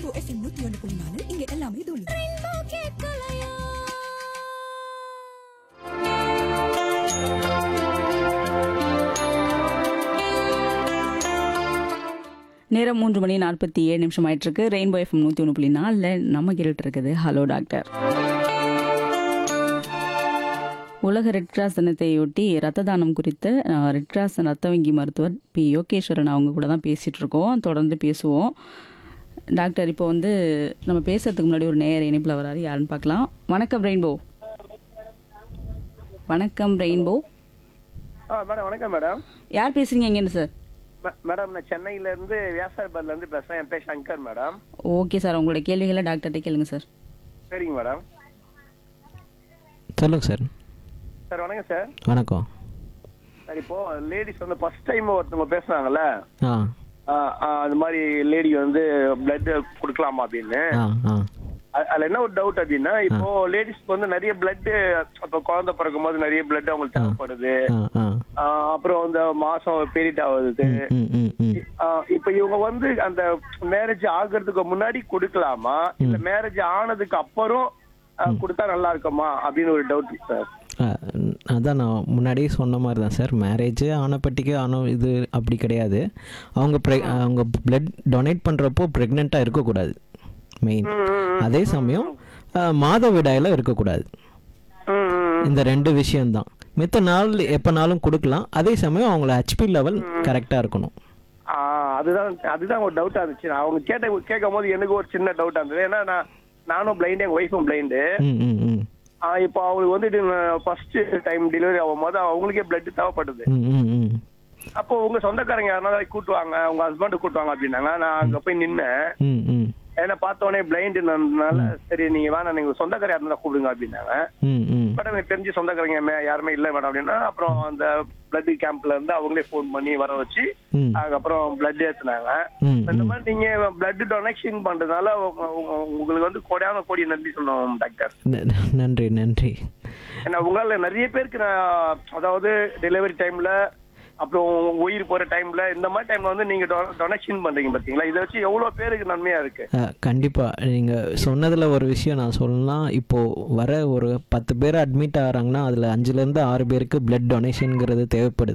rainbow FM நூத்தி ஒன்று புள்ளி நாலு இங்க எல்லாமே தூளு நேரம் மூன்று மணி நாற்பத்தி ஏழு நிமிஷம் ஆயிட்டு இருக்கு ரெயின்போ எஃப்எம் நூற்றி ஒன்று புள்ளி நாலில் நம்ம கேட்டுட்டு இருக்குது ஹலோ டாக்டர் உலக ரெட் கிராஸ் தினத்தையொட்டி ரத்த தானம் குறித்து அஹ், ரெட் கிராஸ் ரத்த வங்கி மருத்துவர் பி யோகேஸ்வரன் அவங்க கூட தான் பேசிகிட்டு இருக்கோம் தொடர்ந்து பேசுவோம் டாக்டர் இப்போ வந்து நம்ம பேசுறதுக்கு முன்னாடி ஒரு நேர இணைப்பில் வராரு யாருன்னு பார்க்கலாம் வணக்கம் ரெயின்போ வணக்கம் ரெயின்போ ஆ மேடம் வணக்கம் மேடம் யார் பேசுறீங்க எங்கேருந்து சார் மே- மேடம் நான் சென்னையில இருந்து வியாசார்பாத்ல இருந்து பேசுறேன் என் பேர் சங்கர் மேடம் ஓகே சார் உங்களோட கேள்விகளை டாக்டர்கிட்ட கேளுங்க சார் சரிங்க மேடம் சொல்லுங்க சார் சார் வணக்கம் சார் வணக்கம் சார் இப்போ லேடிஸ் வந்து ஃபர்ஸ்ட் டைம் ஒருத்தவங்க பேசுனாங்கல்ல ஆ ஆ, ஆ, அது மாதிரி லேடி வந்து பிளட் கொடுக்கலாமா அப்படின்னு ஆ ஆ அ- அதுல என்ன ஒரு டவுட் அப்படின்னா இப்போ லேடிஸ்க்கு வந்து நிறைய பிளட் இப்போ குழந்தை பிறக்கும் போது நிறைய பிளட் அவங்களுக்கு தேவைப்படுது ஆ ஆ ஆ, அப்புறம் இந்த மாசம் பீரியட் ஆகுது ம் ம் ம் ஆ, இப்ப இவங்க வந்து அந்த மேரேஜ் ஆகுறதுக்கு முன்னாடி கொடுக்கலாமா இல்ல மேரேஜ் ஆனதுக்கு அப்புறம் ஆ, கொடுத்தா நல்லா இருக்குமா அப்படின்னு ஒரு டவுட் சார் ஆ, அதான் நான் முன்னாடியே சொன்ன மாதிரி தான் சார் மேரேஜ் ஆனப்பட்டிக்கு ஆன இது அப்படி கிடையாது அவங்க ப்ரெ அவங்க பிளட் டொனேட் பண்ணுறப்போ ப்ரெக்னெண்ட்டாக இருக்கக்கூடாது மெயின் அதே சமயம் ஆ, மாதவிடாயில் இருக்கக்கூடாது இந்த ரெண்டு விஷயம்தான் மித்த நாள் எப்போனாலும் கொடுக்கலாம் அதே சமயம் அவங்கள ஹெச்பி லெவல் கரெக்டாக இருக்கணும் ஆ, அதுதான் அதுதான் ஒரு டவுட்டா இருந்துச்சு நான் அவங்க கேட்ட கேட்கும் போது எனக்கு ஒரு சின்ன டவுட்டா இருந்தது ஏன்னா நான் நானும் பிளைண்ட் எங்க ஒய்ஃபும் பிளைண்டு ம் ம் ம் இப்போ அவங்களுக்கு வந்துட்டு ஃபர்ஸ்ட் டைம் டெலிவரி ஆகும் போது அவங்களுக்கே பிளட் தேவைப்படுது ம் ம் ம் அப்போ உங்க சொந்தக்காரங்க யாருன்னா கூட்டுவாங்க உங்க ஹஸ்பண்ட் கூட்டுவாங்க அப்படின்னாங்க நான் அங்க போய் நின்னேன் ம் ம் ஏன்னா பார்த்த உடனே பிளைண்டுனால சரி நீங்க வேணா நீங்க சொந்தக்கார யாருன்னா கூப்பிடுங்க அப்படின்னாங்க ம் ம் மேடம் எனக்கு தெரிஞ்ச சொந்தக்காரங்க மே- யாருமே இல்லை மேடம் அப்படின்னா அப்புறம் அந்த பிளட் கேம்ப்ல இருந்து அவங்களே ஃபோன் பண்ணி வர வச்சு ம் அதுக்கப்புறம் பிளட் ஏத்துனாங்க ம் இந்த மாதிரி நீங்க பிளட் டொனேஷன் பண்றதுனால உங்க- உங்க- உங்களுக்கு வந்து கொடையான கோடி நன்றி சொல்லணும் டாக்டர் ந- நன்றி நன்றி ஏன்னா உங்களால நிறைய பேருக்கு நான் அதாவது டெலிவரி டைம்ல அப்புறம் உங்க உயிர் போற டைம்ல இந்த மாதிரி டைம்ல வந்து நீங்க டொனேஷன் பண்றீங்க பாத்தீங்களா இதை வச்சு எவ்வளவு பேருக்கு நன்மையா இருக்கு கண்டிப்பாக நீங்கள் சொன்னதில் ஒரு விஷயம் நான் சொல்லலாம் இப்போது வர ஒரு பத்து பேர் அட்மிட் ஆகிறாங்கன்னா அதில் அஞ்சுலேருந்து ஆறு பேருக்கு பிளட் டொனேஷனுங்கிறது தேவைப்படுது